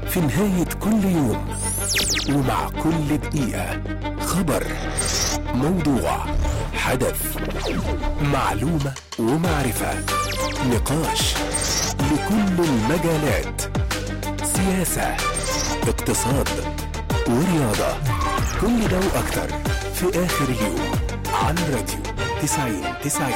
في نهاية كل يوم ومع كل دقيقة خبر موضوع حدث معلومة ومعرفة نقاش لكل المجالات سياسة اقتصاد ورياضة كل ده وأكتر في آخر اليوم على راديو 90 90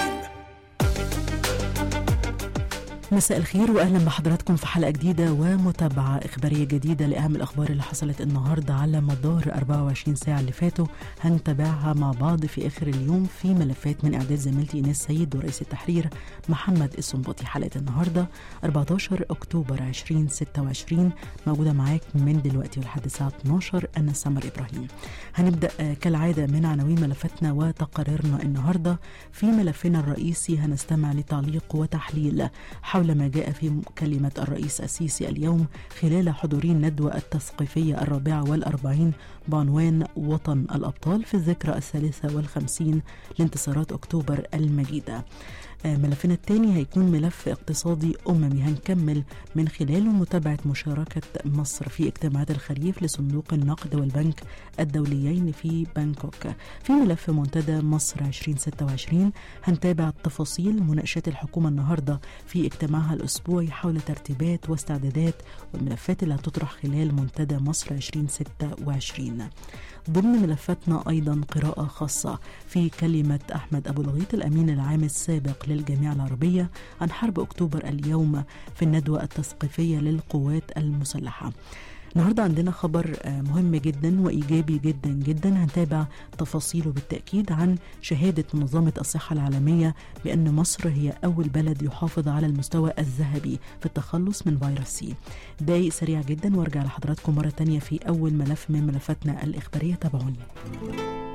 مساء الخير واهلا بحضراتكم في حلقه جديده ومتابعه اخباريه جديده لاهم الاخبار اللي حصلت النهارده على مدار 24 ساعه اللي فاتوا هنتابعها مع بعض في اخر اليوم في ملفات من اعداد زميلتي ايناس سيد ورئيس التحرير محمد السنباطي حلقه النهارده 14 اكتوبر 2026 موجوده معاك من دلوقتي ولحد الساعه 12 انا سمر ابراهيم هنبدا آه، كالعاده من عناوين ملفاتنا وتقاريرنا النهارده في ملفنا الرئيسي هنستمع لتعليق وتحليل حول ما جاء في كلمة الرئيس السيسي اليوم خلال حضور الندوة التثقيفية الرابعة والأربعين بعنوان وطن الأبطال في الذكرى الثالثة والخمسين لانتصارات أكتوبر المجيدة آه، ملفنا الثاني هيكون ملف اقتصادي أممي هنكمل من خلاله متابعة مشاركة مصر في اجتماعات الخريف لصندوق النقد والبنك الدوليين في بانكوك في ملف منتدى مصر 2026 هنتابع تفاصيل مناقشات الحكومة النهاردة في اجتماعها الأسبوعي حول ترتيبات واستعدادات والملفات اللي هتطرح خلال منتدى مصر 2026 ضمن ملفاتنا أيضا قراءة خاصة في كلمة أحمد أبو الغيط الأمين العام السابق للجامعة العربية عن حرب أكتوبر اليوم في الندوة التثقيفية للقوات المسلحة النهارده عندنا خبر آه، مهم جدا وايجابي جدا جدا هنتابع تفاصيله بالتاكيد عن شهاده منظمه الصحه العالميه بان مصر هي اول بلد يحافظ على المستوى الذهبي في التخلص من فيروس سي. دقايق سريع جدا وارجع لحضراتكم مره تانية في اول ملف من ملفاتنا الاخباريه تابعوني.